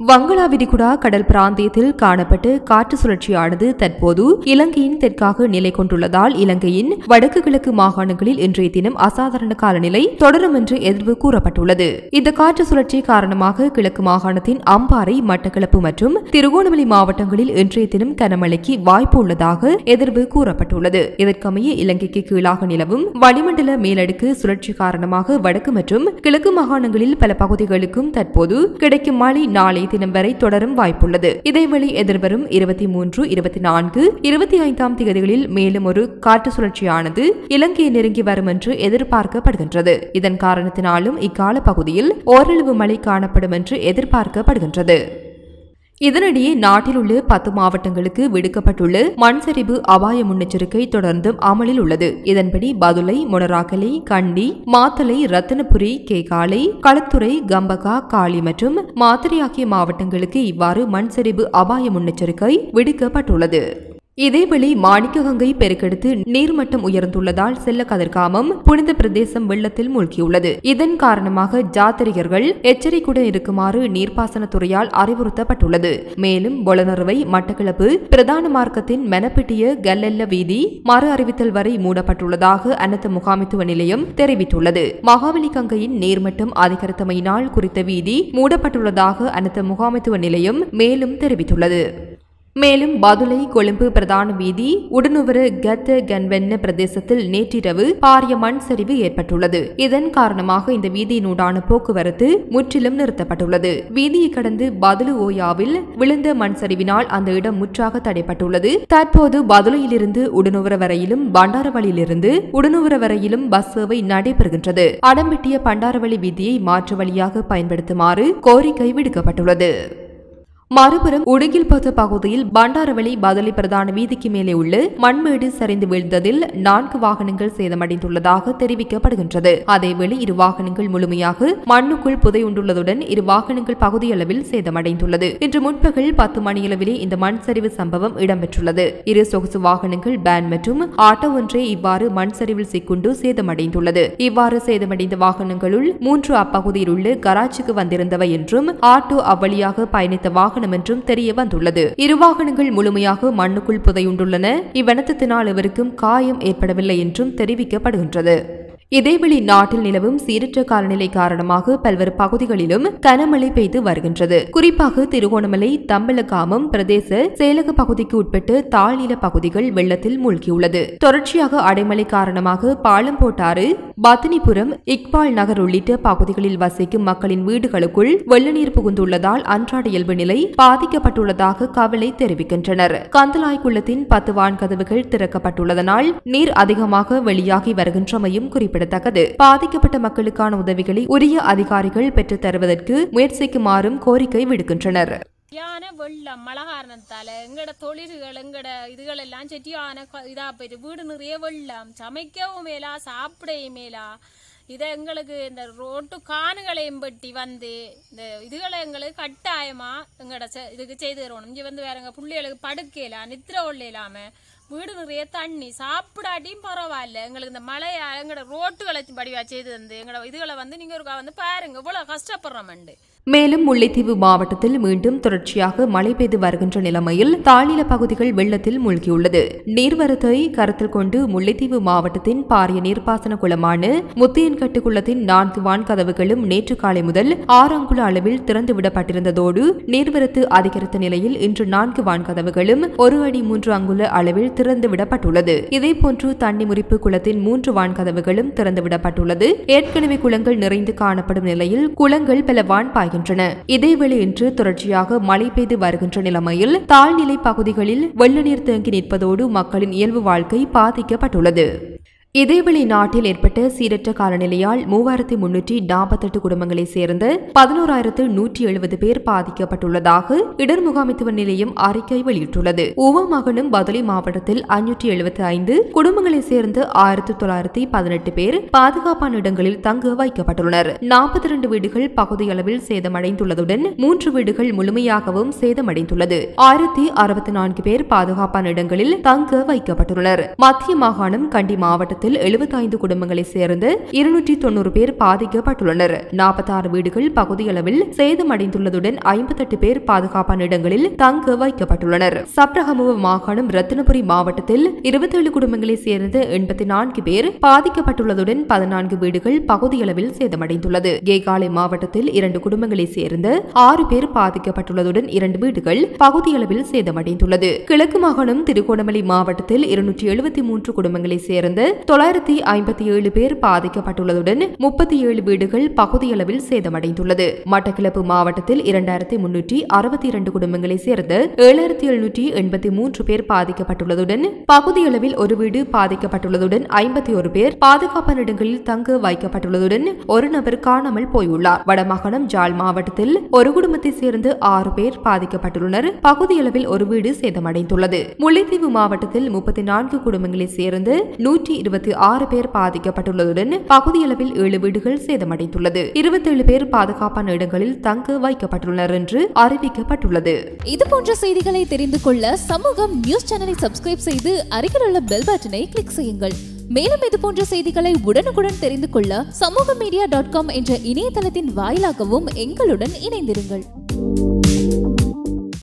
வங்களா விரிகுடா கடல் பிராந்தியத்தில் காணப்பட்டு காற்று சுழற்சியானது தற்போது இலங்கையின் தெற்காக நிலை கொண்டுள்ளதால் இலங்கையின் வடக்கு கிழக்கு மாகாணங்களில் இன்றைய தினம் அசாதாரண காலநிலை தொடரும் என்று எதிர்வு கூறப்பட்டுள்ளது இந்த காற்று சுழற்சி காரணமாக கிழக்கு மாகாணத்தின் அம்பாறை மட்டக்களப்பு மற்றும் திருகோணமலை மாவட்டங்களில் இன்றைய தினம் கனமழைக்கு வாய்ப்பு உள்ளதாக எதிர்வு கூறப்பட்டுள்ளது இதற்கமைய இலங்கைக்கு கீழாக நிலவும் வளிமண்டல மேலடுக்கு சுழற்சி காரணமாக வடக்கு மற்றும் கிழக்கு மாகாணங்களில் பல பகுதிகளுக்கும் தற்போது கிடைக்கும் மழை நாளை தினம் வரை தொடரும் வாய்ப்புள்ளது இதேவேளை எதிர்வரும் இருபத்தி மூன்று இருபத்தி நான்கு இருபத்தி ஐந்தாம் தேதிகளில் மேலும் ஒரு காற்று சுழற்சியானது இலங்கையை நெருங்கி வரும் என்று எதிர்பார்க்கப்படுகின்றது இதன் காரணத்தினாலும் இக்கால பகுதியில் ஓரளவு மழை காணப்படும் என்று எதிர்பார்க்கப்படுகின்றது இதனிடையே நாட்டில் உள்ள பத்து மாவட்டங்களுக்கு விடுக்கப்பட்டுள்ள மண் சரிவு அபாய முன்னெச்சரிக்கை தொடர்ந்தும் அமலில் உள்ளது இதன்படி பதுளை மொனராக்கலை கண்டி மாத்தலை ரத்தினபுரி கேகாலை களத்துறை கம்பகா காளி மற்றும் மாத்தறை ஆகிய மாவட்டங்களுக்கு இவ்வாறு மண் சரிவு அபாய முன்னெச்சரிக்கை விடுக்கப்பட்டுள்ளது இதேவேளை மாணிக்ககங்கை பெருக்கெடுத்து நீர்மட்டம் உயர்ந்துள்ளதால் செல்ல கதிர்காமம் புனித பிரதேசம் வெள்ளத்தில் மூழ்கியுள்ளது இதன் காரணமாக ஜாத்திரிகர்கள் எச்சரிக்கையுடன் இருக்குமாறு நீர்ப்பாசனத்துறையால் அறிவுறுத்தப்பட்டுள்ளது மேலும் பொலனறுவை மட்டக்களப்பு பிரதான மார்க்கத்தின் மெனப்பிட்டிய கல்லெல்ல வீதி மறு அறிவித்தல் வரை மூடப்பட்டுள்ளதாக அனைத்து முகாமித்துவ நிலையம் தெரிவித்துள்ளது மகாவலி கங்கையின் நீர்மட்டம் அதிகரித்தமையினால் குறித்த வீதி மூடப்பட்டுள்ளதாக அனைத்து முகாமித்துவ நிலையம் மேலும் தெரிவித்துள்ளது மேலும் பதுளை கொழும்பு பிரதான வீதி உடனுவர கத்த கன்வென்ன பிரதேசத்தில் நேற்றிரவு பாரிய மண் சரிவு ஏற்பட்டுள்ளது இதன் காரணமாக இந்த வீதியினூடான போக்குவரத்து முற்றிலும் நிறுத்தப்பட்டுள்ளது வீதியை கடந்து பதுளு ஓயாவில் விழுந்த மண் சரிவினால் அந்த இடம் முற்றாக தடைப்பட்டுள்ளது தற்போது பதுளையிலிருந்து உடனுவர வரையிலும் பண்டாரவழியிலிருந்து உடனுவர வரையிலும் பஸ் சேவை நடைபெறுகின்றது அடம்பிட்டிய பண்டாரவழி வீதியை மாற்று வழியாக பயன்படுத்துமாறு கோரிக்கை விடுக்கப்பட்டுள்ளது மறுபுறம் உடுகில்பத்து பகுதியில் பண்டாரவளி பதலி பிரதான வீதிக்கு மேலே உள்ள மண்மேடு சரிந்து வீழ்ந்ததில் நான்கு வாகனங்கள் சேதமடைந்துள்ளதாக தெரிவிக்கப்படுகின்றது அதேவேளை இரு வாகனங்கள் முழுமையாக மண்ணுக்குள் புதையுண்டுள்ளதுடன் இரு வாகனங்கள் பகுதியளவில் சேதமடைந்துள்ளது இன்று முற்பகல் பத்து மணியளவிலே இந்த மண் சரிவு சம்பவம் இடம்பெற்றுள்ளது இரு சொகுசு வாகனங்கள் பேன் மற்றும் ஆட்டோ ஒன்றே இவ்வாறு மண் சரிவில் சிக்குண்டு சேதமடைந்துள்ளது இவ்வாறு சேதமடைந்த வாகனங்களுள் மூன்று அப்பகுதியில் உள்ள கராச்சிக்கு வந்திருந்தவை என்றும் ஆட்டோ அவ்வழியாக பயணித்த வாகனம் என்றும் தெரிய வந்துள்ளது இரு வாகனங்கள் முழுமையாக மண்ணுக்குள் புதையுண்டுள்ளன இவ்வனத்தினால் இவருக்கும் காயம் ஏற்படவில்லை என்றும் தெரிவிக்கப்படுகின்றது இதேவேளை நாட்டில் நிலவும் சீரற்ற காலநிலை காரணமாக பல்வேறு பகுதிகளிலும் கனமழை பெய்து வருகின்றது குறிப்பாக திருகோணமலை தம்பலகாமம் பிரதேச செயலக பகுதிக்கு உட்பட்டு தாழ்நில பகுதிகள் வெள்ளத்தில் மூழ்கியுள்ளது தொடர்ச்சியாக அடைமழை காரணமாக பாலம்போட்டாறு பத்தினிபுரம் இக்பால் நகர் உள்ளிட்ட பகுதிகளில் வசிக்கும் மக்களின் வீடுகளுக்குள் வெள்ள நீர் புகுந்துள்ளதால் அன்றாட இயல்பு நிலை பாதிக்கப்பட்டுள்ளதாக கவலை தெரிவிக்கின்றனர் கந்தலாய் குளத்தின் பத்து வான்கதவுகள் திறக்கப்பட்டுள்ளதனால் நீர் அதிகமாக வெளியாகி வருகின்றமையும் குறிப்பிடத்தக்கது பாதிக்கப்பட்ட மக்களுக்கான உதவிகளை உரிய அதிகாரிகள் பெற்றுத் தருவதற்கு முயற்சிக்குமாறும் கோரிக்கை விடுக்கின்றனர் சரியான வெள்ளம் மழை காரணத்தால எங்கட தொழில்கள் எங்கட இதுகள் எல்லாம் செட்டியான க- இதா போயிட்டு வீடு நிறைய வெள்ளம் சமைக்கவும் மேலா சாப்பிடவும் மேலா இதை எங்களுக்கு இந்த ரோட்டு காணுகளையும் பட்டி வந்து இந்த இதுகளை எங்களுக்கு கட்டாயமா எங்கட செ- இதுக்கு செய்து தரணும் இங்க வந்து வேற எங்க பிள்ளைகளுக்கு படுக்கையில நித்திர கொள்ள இல்லாம வீடு நிறைய தண்ணி சாப்பிடாட்டியும் பரவாயில்ல எங்களுக்கு இந்த மழையா எங்களோட ரோட்டுகளை படிவா செய்து தந்து எங்களோட இதுகளை வந்து நீங்க ஒருக்கா வந்து பாருங்க இவ்வளவு கஷ்டப்படுறோம்ண்டு மேலும் முல்லைத்தீவு மாவட்டத்தில் மீண்டும் தொடர்ச்சியாக மழை பெய்து வருகின்ற நிலைமையில் தாழ்நில பகுதிகள் வெள்ளத்தில் மூழ்கியுள்ளது நீர்வரத்தை கருத்தில் கொண்டு முல்லைத்தீவு மாவட்டத்தின் பாரிய நீர்ப்பாசன குளமான முத்தையன்கட்டு குளத்தின் நான்கு வான்கதவுகளும் நேற்று காலை முதல் ஆறாங்குள அளவில் திறந்து விடப்பட்டிருந்ததோடு நீர்வரத்து அதிகரித்த நிலையில் இன்று நான்கு வான்கதவுகளும் ஒரு அடி மூன்று அங்குல அளவில் திறந்து விடப்பட்டுள்ளது இதேபோன்று தண்ணி முறிப்பு குளத்தின் மூன்று வான்கதவுகளும் திறந்து விடப்பட்டுள்ளது ஏற்கனவே குளங்கள் நிறைந்து காணப்படும் நிலையில் குளங்கள் பல வான் பாய்கின்றன இதேவேளை இன்று தொடர்ச்சியாக மழை பெய்து வருகின்ற நிலைமையில் தாழ்நிலை பகுதிகளில் வெள்ள நீர் தேங்கி நிற்பதோடு மக்களின் இயல்பு வாழ்க்கை பாதிக்கப்பட்டுள்ளது இதேவேளை நாட்டில் ஏற்பட்ட சீரற்ற காலநிலையால் மூவாயிரத்தி முன்னூற்றி நாற்பத்தெட்டு குடும்பங்களைச் சேர்ந்த பதினோராயிரத்து நூற்றி எழுபது பேர் பாதிக்கப்பட்டுள்ளதாக இடர் முகாமித்துவ நிலையம் அறிக்கை வெளியிட்டுள்ளது உவமகனும் பதலி மாவட்டத்தில் ஐநூற்றி எழுபத்தி ஐந்து குடும்பங்களைச் சேர்ந்த ஆயிரத்தி தொள்ளாயிரத்தி பதினெட்டு பேர் பாதுகாப்பான இடங்களில் தங்க வைக்கப்பட்டுள்ளனர் நாற்பத்தி இரண்டு வீடுகள் பகுதியளவில் சேதமடைந்துள்ளதுடன் மூன்று வீடுகள் முழுமையாகவும் சேதமடைந்துள்ளது ஆயிரத்தி அறுபத்தி நான்கு பேர் பாதுகாப்பான இடங்களில் தங்க வைக்கப்பட்டுள்ளனர் மத்திய மாகாணம் கண்டி மாவட்டத்தில் மாவட்டத்தில் எழுபத்தைந்து குடும்பங்களைச் சேர்ந்து இருநூற்றி தொண்ணூறு பேர் பாதிக்கப்பட்டுள்ளனர் நாற்பத்தாறு வீடுகள் பகுதியளவில் சேதமடைந்துள்ளதுடன் ஐம்பத்தெட்டு பேர் பாதுகாப்பான இடங்களில் தங்க வைக்கப்பட்டுள்ளனர் சப்ரகமுவ மாகாணம் ரத்தினபுரி மாவட்டத்தில் இருபத்தேழு குடும்பங்களைச் சேர்ந்த எண்பத்தி நான்கு பேர் பாதிக்கப்பட்டுள்ளதுடன் பதினான்கு வீடுகள் பகுதியளவில் சேதமடைந்துள்ளது கேகாலை மாவட்டத்தில் இரண்டு குடும்பங்களைச் சேர்ந்த ஆறு பேர் பாதிக்கப்பட்டுள்ளதுடன் இரண்டு வீடுகள் பகுதியளவில் சேதமடைந்துள்ளது கிழக்கு மாகாணம் திருகோணமலை மாவட்டத்தில் இருநூற்றி எழுபத்தி மூன்று குடும்பங்களைச் சேர்ந்த தொள்ளாயிரத்தி ஐம்பத்தி ஏழு பேர் பாதிக்கப்பட்டுள்ளதுடன் முப்பத்தி ஏழு வீடுகள் பகுதியளவில் சேதமடைந்துள்ளது மட்டக்களப்பு மாவட்டத்தில் இரண்டாயிரத்தி முன்னூற்றி அறுபத்தி இரண்டு குடும்பங்களைச் சேர்ந்த ஏழாயிரத்தி எழுநூற்றி எண்பத்தி மூன்று பேர் பாதிக்கப்பட்டுள்ளதுடன் பகுதியளவில் ஒரு வீடு பாதிக்கப்பட்டுள்ளதுடன் ஐம்பத்தி ஒரு பேர் பாதுகாப்பான இடங்களில் தங்க வைக்கப்பட்டுள்ளதுடன் ஒரு நபர் காணாமல் போயுள்ளார் வடமாகாணம் ஜாழ் மாவட்டத்தில் ஒரு குடும்பத்தைச் சேர்ந்து ஆறு பேர் பாதிக்கப்பட்டுள்ளனர் பகுதியளவில் ஒரு வீடு சேதமடைந்துள்ளது முல்லைத்தீவு மாவட்டத்தில் முப்பத்தி நான்கு குடும்பங்களைச் சேர்ந்து நூற்றி இருபத்தி ஆறு பேர் பாதிக்கப்பட்டுள்ளதுடன் பகுதியளவில் ஏழு வீடுகள் சேதமடைந்துள்ளது இருபத்தேழு பேர் பாதுகாப்பான இடங்களில் தங்க வைக்கப்பட்டுள்ளனர் என்று அறிவிக்கப்பட்டுள்ளது இது போன்ற செய்திகளை தெரிந்து கொள்ள சமூகம் நியூஸ் சேனலை சப்ஸ்கிரைப் செய்து அருகில் உள்ள பெல் பட்டனை கிளிக் செய்யுங்கள் மேலும் இது போன்ற செய்திகளை உடனுக்குடன் தெரிந்து கொள்ள சமூக மீடியா டாட் காம் என்ற இணையதளத்தின் வாயிலாகவும் எங்களுடன் இணைந்திருங்கள்